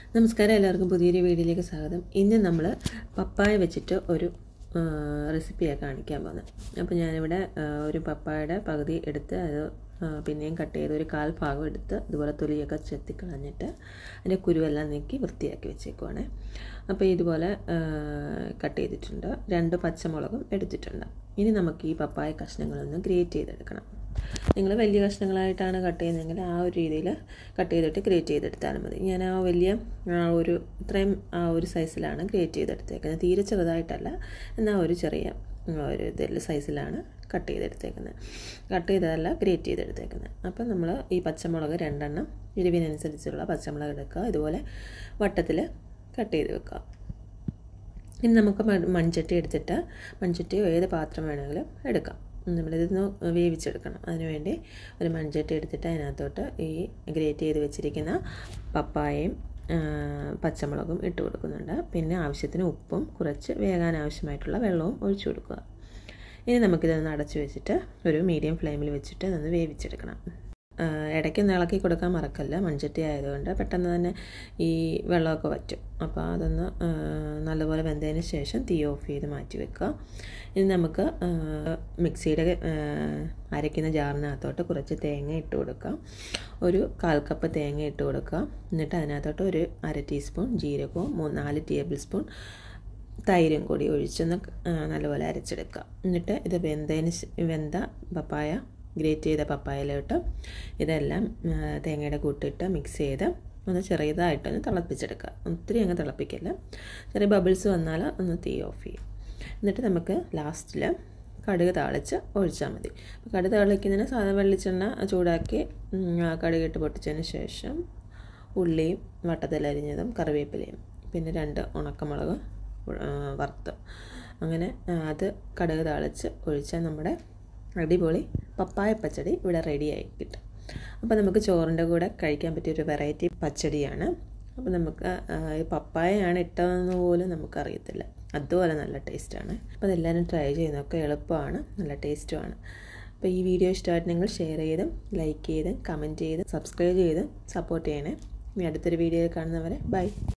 നമസ്കാരം എല്ലാവർക്കും പുതിയൊരു വീഡിയോയിലേക്ക് സ്വാഗതം ഇന്ന് നമ്മൾ പപ്പായ വെച്ചിട്ട് ഒരു റെസിപ്പിയാണ് കാണിക്കാൻ പോകുന്നത് അപ്പോൾ ഞാനിവിടെ ആ, ഒരു പപ്പായയുടെ പകുതി എടുത്ത് അത് ആ, പിന്നെയും കട്ട് ചെയ്ത് ഒരു കാൽ ഭാഗം എടുത്ത് ഇതുപോലെ തൊലിയൊക്കെ ചെത്തി കളഞ്ഞിട്ട് അതിൻ്റെ കുരുവെല്ലാം നീക്കി വൃത്തിയാക്കി വെച്ചേക്കുവാണ് അപ്പോൾ ഇതുപോലെ കട്ട് ചെയ്തിട്ടുണ്ട് രണ്ട് പച്ചമുളകും എടുത്തിട്ടുണ്ട് ഇനി നമുക്ക് ഈ പപ്പായ കഷ്ണങ്ങളൊന്ന് ഗ്രേറ്റ് ചെയ്തെടുക്കണം നിങ്ങൾ വലിയ കഷ്ണങ്ങളായിട്ടാണ് കട്ട് ചെയ്യുന്നതെങ്കിൽ ആ ഒരു രീതിയിൽ കട്ട് ചെയ്തിട്ട് ഗ്രേറ്റ് ചെയ്തെടുത്താലും മതി ഞാൻ ആ വലിയ ആ ഒരു ഇത്രയും ആ ഒരു സൈസിലാണ് ഗ്രേറ്റ് ചെയ്തെടുത്തേക്കുന്നത് തീരെ ചെറുതായിട്ടല്ല എന്നാൽ ഒരു ചെറിയ ഒരു ഇതിൽ സൈസിലാണ് കട്ട് ചെയ്തെടുത്തേക്കുന്നത് കട്ട് ചെയ്തതല്ല ഗ്രേറ്റ് ചെയ്തെടുത്തേക്കുന്നത് അപ്പം നമ്മൾ ഈ പച്ചമുളക് രണ്ടെണ്ണം എരിവിനനുസരിച്ചുള്ള പച്ചമുളക് എടുക്കുക ഇതുപോലെ വട്ടത്തിൽ കട്ട് ചെയ്ത് വെക്കുക ഇനി നമുക്ക് മൺ- മൺചട്ടി എടുത്തിട്ട് മൺചട്ടിയോ ഏത് പാത്രം വേണമെങ്കിലും എടുക്കാം നമ്മളിതൊന്ന് വേവിച്ചെടുക്കണം അതിനുവേണ്ടി ഒരു മൺചട്ടി എടുത്തിട്ട് അതിനകത്തോട്ട് ഈ ഗ്രേറ്റ് ചെയ്ത് വെച്ചിരിക്കുന്ന പപ്പായയും ആ, പച്ചമുളകും ഇട്ട് കൊടുക്കുന്നുണ്ട് പിന്നെ ആവശ്യത്തിന് ഉപ്പും കുറച്ച് വേകാൻ ആവശ്യമായിട്ടുള്ള വെള്ളവും ഒഴിച്ചു കൊടുക്കുക ഇനി നമുക്കിതൊന്ന് അടച്ചു വെച്ചിട്ട് ഒരു മീഡിയം ഫ്ലെയിമിൽ വെച്ചിട്ട് ഒന്ന് വേവിച്ചെടുക്കണം ആ, ഇടയ്ക്കൊന്ന് ഇളക്കി കൊടുക്കാൻ മറക്കല്ല മൺചട്ടി ആയതുകൊണ്ട് പെട്ടെന്ന് തന്നെ ഈ വെള്ളമൊക്കെ വറ്റും അപ്പോൾ അതൊന്ന് ആ, നല്ലപോലെ വെന്തതിന് ശേഷം തീ ഓഫ് ചെയ്ത് മാറ്റി വെക്കുക ഇനി നമുക്ക് ആ, മിക്സിയുടെ ആ, അരയ്ക്കുന്ന ജാറിനകത്തോട്ട് കുറച്ച് തേങ്ങ ഇട്ട് കൊടുക്കാം ഒരു കാൽ കപ്പ് തേങ്ങ ഇട്ട് കൊടുക്കുക എന്നിട്ട് അതിനകത്തോട്ട് ഒരു അര ടീസ്പൂൺ ജീരകവും മൂന്ന് നാല് ടേബിൾ സ്പൂൺ തൈരും കൂടി ഒഴിച്ചൊന്ന് ആ, നല്ലപോലെ അരച്ചെടുക്കുക എന്നിട്ട് ഇത് വെന്തതിന് ശേ- വെന്ത പപ്പായ ഗ്രേറ്റ് ചെയ്ത പപ്പായയിലോട്ട് ഇതെല്ലാം ആ, തേങ്ങയുടെ കൂട്ടിട്ട് മിക്സ് ചെയ്ത് ഒന്ന് ചെറിയതായിട്ടൊന്ന് തിളപ്പിച്ചെടുക്കുക ഒത്തിരി അങ്ങ് തിളപ്പിക്കില്ല ചെറിയ ബബിൾസ് വന്നാൽ ഒന്ന് തീ ഓഫ് ചെയ്യും എന്നിട്ട് നമുക്ക് ലാസ്റ്റിൽ കടുക് താളിച്ച് ഒഴിച്ചാൽ മതി അപ്പോൾ കടുക് താളിക്കുന്നതിന് സാധാരണ വെള്ളിച്ചെണ്ണ ചൂടാക്കി ഉം, ആ കടുകിട്ട് പൊട്ടിച്ചതിന് ശേഷം ഉള്ളിയും വട്ടത്തിലരിഞ്ഞതും കറിവേപ്പിലയും പിന്നെ രണ്ട് ഉണക്കമുളക് ആ, വറുത്ത് അങ്ങനെ ആ, അത് കടുക് താളിച്ച് ഒഴിച്ചാൽ നമ്മുടെ അടിപൊളി പപ്പായ പച്ചടി ഇവിടെ റെഡിയായി കിട്ടും അപ്പോൾ നമുക്ക് ചോറിൻ്റെ കൂടെ കഴിക്കാൻ പറ്റിയൊരു വെറൈറ്റി പച്ചടിയാണ് അപ്പോൾ നമുക്ക് ആ, ഈ പപ്പായയാണ് ഇട്ടതെന്ന് പോലും നമുക്കറിയത്തില്ല അതുപോലെ നല്ല ടേസ്റ്റാണ് അപ്പോൾ അതെല്ലാവരും ട്രൈ ചെയ്യുന്നതൊക്കെ എളുപ്പമാണ് നല്ല ടേസ്റ്റുമാണ് അപ്പോൾ ഈ വീഡിയോ ഇഷ്ടമായിട്ട് നിങ്ങൾ ഷെയർ ചെയ്തും ലൈക്ക് ചെയ്തും കമൻറ്റ് ചെയ്തും സബ്സ്ക്രൈബ് ചെയ്തും സപ്പോർട്ട് ചെയ്യണേ ഇനി അടുത്തൊരു വീഡിയോയിൽ കാണുന്നവരെ ബൈ